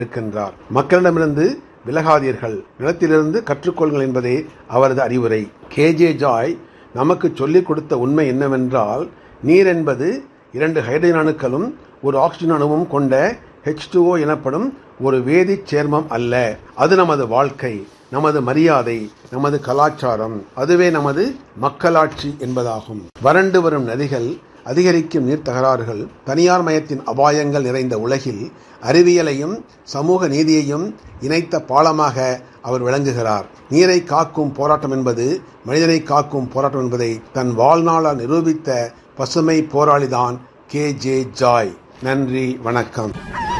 இருக்கின்றார் மக்களிடமிருந்து விலகாதீர்கள் நிலத்திலிருந்து கற்றுக்கொள்ளுங்கள் என்பதே அவரது அறிவுரை கே ஜே ஜாய் நமக்கு சொல்லிக் கொடுத்த உண்மை என்னவென்றால் நீர் என்பது இரண்டு ஹைட்ரஜன் அணுக்களும் ஒரு ஆக்சிஜன் அணுவும் கொண்ட H2O எனப்படும் ஒரு வேதிச் சேர்மம் அல்ல அது நமது வாழ்க்கை நமது மரியாதை நமது கலாச்சாரம் அதுவே நமது மக்களாட்சி என்பதாகும் வறண்டு வரும் நதிகள் அதிகரிக்கும் நீர் தகராறுகள் தனியார் மயத்தின் அபாயங்கள் நிறைந்த உலகில் அறிவியலையும் சமூக நீதியையும் இணைத்த பாலமாக அவர் விளங்குகிறார் நீரை காக்கும் போராட்டம் என்பது மனிதனை காக்கும் போராட்டம் என்பதை தன் வாழ்நாளால் நிரூபித்த பசுமை போராளிதான் கே ஜே ஜாய் நன்றி வணக்கம்